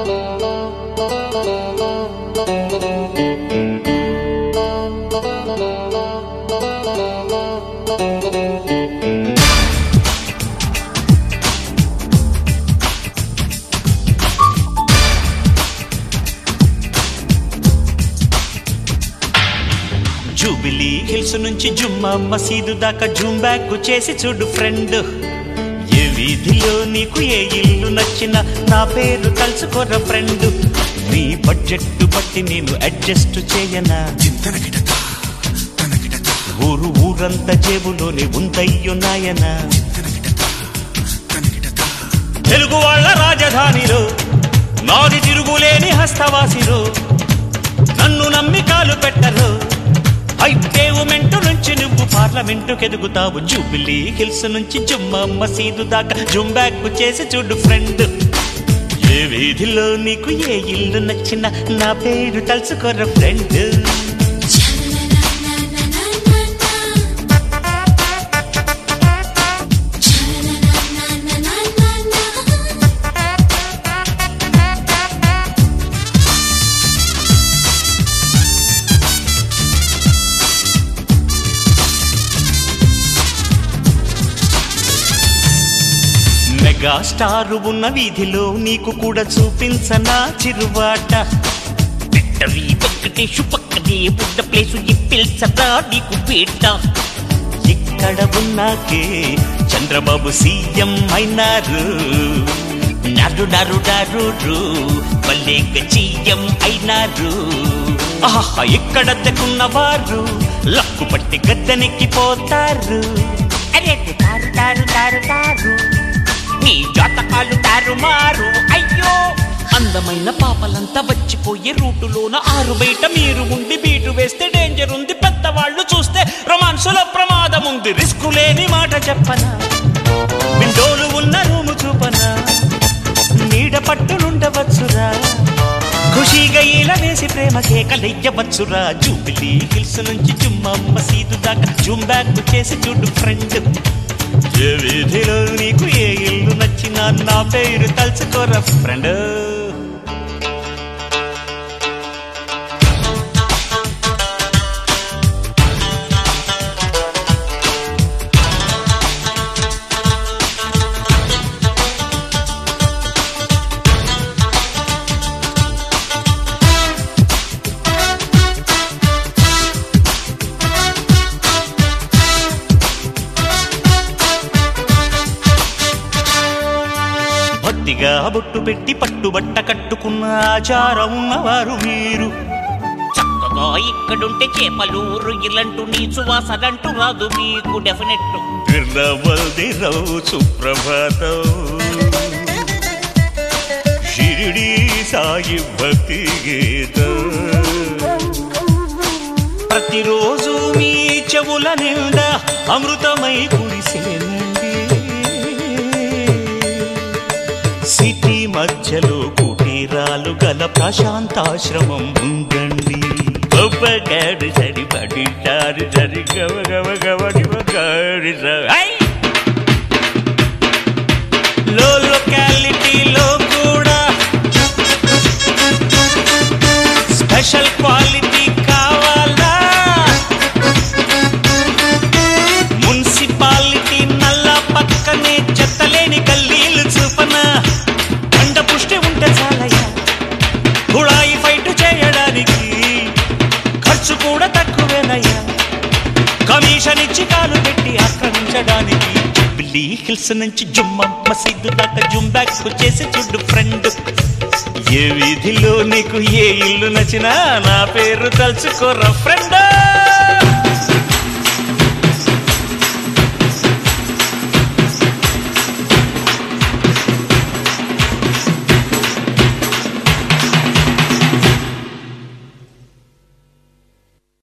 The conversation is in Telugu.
జూబిలీ హిల్స్ నుంచి జుమ్మా మసీదు దాకా జూమ్ బ్యాక్ చేసి చూడు ఫ్రెండ్ ఏ వీధిలో నీకు ఏ ఇల్లు నచ్చిన నా పేరు తలుచుకోర ఫ్రెండ్ నీ బడ్జెట్ బట్టి నేను అడ్జస్ట్ చేయనా ఊరు ఊరంతా జేబులోనే ఉందయ్యో నాయనా తెలుగు వాళ్ళ రాజధానిలో నాది తిరుగులేని హస్తవాసిలో నన్ను నమ్మి కాలు పెట్టరు హైపేవ్మెంట్ నుంచి నువ్వు పార్లమెంటుకు ఎదుగుతావు జూబిలీ హిల్స్ నుంచి జుమ్మా మసీదు దాకా జుమ్ బ్యాక్ చేసి చూడు ఫ్రెండ్ ఏ వీధిలో నీకు ఏ ఇల్లు నచ్చిన నా పేరు తలుచుకోర ఫ్రెండ్ మెగా స్టార్ ఉన్న వీధిలో నీకు కూడా చూపించనా చిరువాట విక్టరీ వెంకటేషు పక్కనే ఉన్న ప్లేసు ఇప్పిల్చరా నీకు పేట ఇక్కడ ఉన్నాకే చంద్రబాబు సీఎం అయినారు నరు నరు నరు మల్లేక సీఎం అయినారు ఆహా ఇక్కడ వారు లక్కు పట్టి గద్దెనెక్కిపోతారు అరే తారు తారు తారు తారు నీ జాతకాలు తారుమారు అయ్యో అందమైన పాపలంతా వచ్చిపోయే రూటులోన ఆరు బయట మీరు ఉండి బీటు వేస్తే డేంజర్ ఉంది పెద్దవాళ్ళు చూస్తే రొమాన్సులో ప్రమాదం ఉంది రిస్క్ లేని మాట చెప్పనా విండోలు ఉన్న రూము చూపనా నీడ పట్టునుండవచ్చురా ఖుషీగా ఇలా వేసి ప్రేమ కేకలెయ్యవచ్చురా జూబిలీ హిల్స్ నుంచి జుమ్మా మసీదు దాకా జూమ్ బ్యాక్ చేసి చూడు ఫ్రెండ్ ఏ వీధిలో నీకు ఏ ఇల్లు నచ్చినా నా పేరు తలుచుకోరా ఫ్రెండ్ భక్తిగా బొట్టు పెట్టి పట్టుబట్ట కట్టుకున్న ఆచారం ఉన్నవారు మీరు చక్కగా ఇక్కడుంటే చేపలు రొయ్యలంటూ నీ సువాసనంటూ రాదు మీకు డెఫినెట్ విర్రవల్దిరవు సుప్రభాతం షిరిడి సాయి భక్తి గీతం ప్రతిరోజు మీ చెవుల నిండా అమృతమై కురిసేనండి సిటీ మధ్యలో కుటీరాలు గల ప్రశాంతాశ్రమం ఉందండి గొప్పగాడు సరిపడిటారు సరి గవ గవ గవడి గాడి లో లొకాలిటీలో కూడా స్పెషల్ క్వాలిటీ కావాలా మున్సిపాలిటీ నల్ల పక్కనే చెత్తలేని గల్లీలు చూపన కండ పుష్టి ఉంటే చాలయ్యా కుళాయి ఫైట్ చేయడానికి ఖర్చు కూడా తక్కువేనయ్యా కమిషన్ ఇచ్చి కాలు పెట్టి ఆక్రమించడానికి జుబ్లీ హిల్స్ నుంచి జుమ్మ మసీదు దాకా జుమ్ బ్యాక్ చేసి చూడు ఫ్రెండ్ ఏ వీధిలో నీకు ఏ ఇల్లు నచ్చినా నా పేరు తలుచుకోరా ఫ్రెండ్